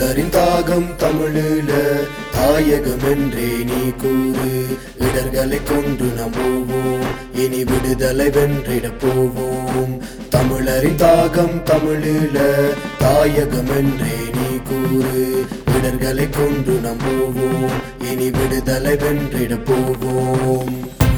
தமிழரின் தாகம் தமிழில தாயகம் என்றே நீ கூறு இடர்களை கொண்டு நம்புவோம் இனி விடுதலை வென்றிட போவோம் தமிழரின் தாகம் தமிழில தாயகம் என்றே நீ கூறு இடர்களை கொண்டு நம்புவோம் இனி விடுதலை வென்றிட போவோம்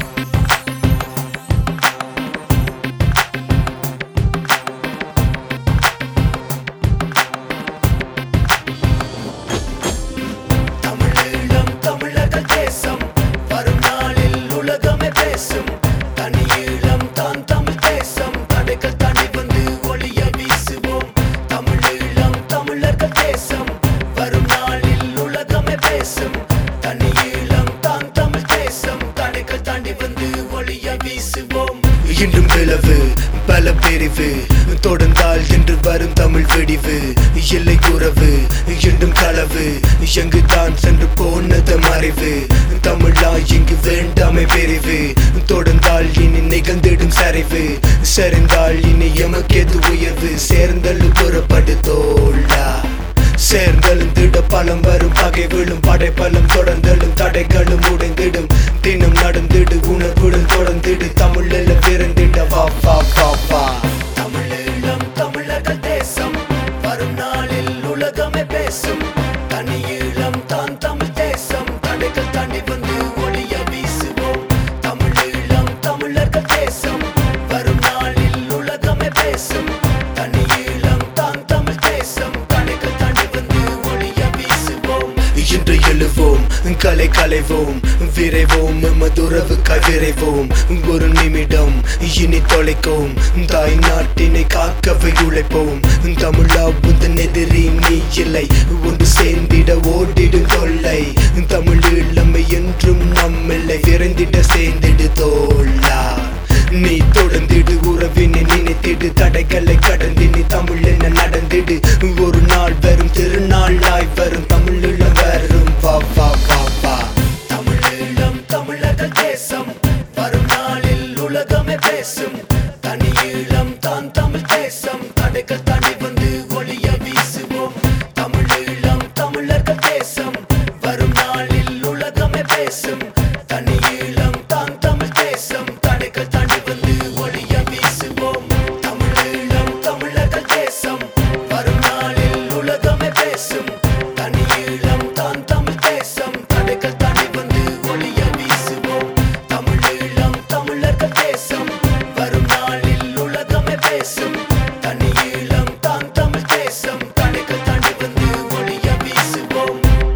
தமிழீழம் தமிழர்கள் தேசம் வரும் நாளில் உலகமே பேசும் தனியீழம் தான் தமிழ் தேசம் தடைகள் தாண்டி வந்து ஒளிய வீசுவோம் தமிழீழம் தமிழர்கள் தேசம் வரும் நாளில் உலகமே பேசும் தனியீழம் தான் தமிழ் தேசம் தடைகள் தாண்டி வந்து ஒளிய வீசுவோம் இன்றும் பிளவு பல பிரிவு தொடர்ந்தால் என்று வரும் தமிழ் வெடிவு இல்லை உறவு என்றும் களவு எங்கு தான் சென்று போனது மறைவு தமிழா இங்கு வேண்டாமை பிரிவு தொடர்ந்தால் இனி நிகழ்ந்திடும் சரிவு சரிந்தால் இனி எமக்கெது உயர்வு சேர்ந்தல் புறப்படு தோழா சேர்ந்தலும் திட பலம் வரும் பகை விழும் படைப்பலம் தொடர்ந்தலும் தடைகளும் உடைந்திடும் தினம் நடந்திடு உணர்வுடன் தொடர்ந்திடு தமிழில் பிறந்திட வா வா வா வா தமிழீழம் தமிழர்கள் தேசம் வரும் நாளில் உலகமே பேசும் தனியீழம் தான் தமிழ் தேசம் தடைகள் தாண்டி வந்து ஒளிய வீசுவோம் தமிழீழம் தமிழர்கள் தேசம் வரும் நாளில் உலகமே பேசும் தனியீழம் தான் தமிழ் தேசம் தடைகள் தாண்டி வந்து ஒளிய வீசுவோம் இன்று எழுவோம் கலை கலைவோம் விரைவோம் எமதுறவு விரைவோம் ஒரு நிமிடம் இனி தொலைக்கும் தாய் நாட்டினை காக்கவை உழைப்போம் தமிழா உந்தன் எதிரி நீ இல்லை ஒன்று சேர்ந்திட ஓடிடும் தொல்லை தமிழ் இளமை என்றும் நம்மில்லை விரைந்திட சேர்ந்திடு தோல்லா நீ தொடர்ந்திடு உறவினை நினைத்திடு தடைகளை கடந்து நீ தமிழ் என்ன நடந்திடு ஒரு நாள் வரும் திருநாளாய் வரும் தமிழில் வரும் வா வா வா வா தமிழீழம் தமிழர்கள் தேசம் வரும் நாளில் உலகமே பேசும் தனியீழம் தான் தமிழ் தேசம் தடைகள் தாண்டி வந்து ஒளிய வீசுவோம் தமிழீழம் தமிழர்கள் தேசம் வரும் நாளில் உலகமே பேசும் தனியீழம் தான் தமிழ் தேசம் தடைகள் தாண்டி வந்து ஒளிய வீசுவோம் தமிழீழம் தமிழர்கள் தேசம் வரும் நாளில் உலகமே பேசும் தனியீழம் தான் தமிழ் தேசம் தடைகள் தாண்டி வந்து ஒளிய வீசுவோம் தமிழீழம் தமிழர்கள் தேசம் வரும் நாளில் உலகமே பேசும் தனியீழம் தான் தமிழ் தேசம் தடைகள் தாண்டி வந்து ஒளிய வீசுவோம்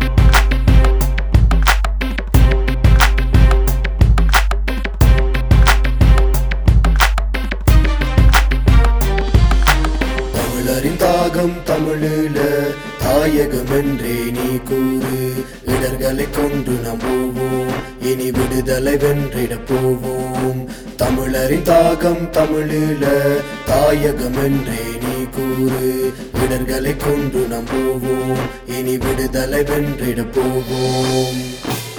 தமிழரின் தாகம் தமிழில தாயகம் என்றே நீ கூறு இடர்களை கொண்டு நம்புவோம் இனி விடுதலை வென்றிட போவோம் தமிழரின் தாகம் தமிழில தாயகம் என்றே நீ கூறு இடர்களை கொண்டு நம்புவோம் இனி விடுதலை வென்றிட போவோம்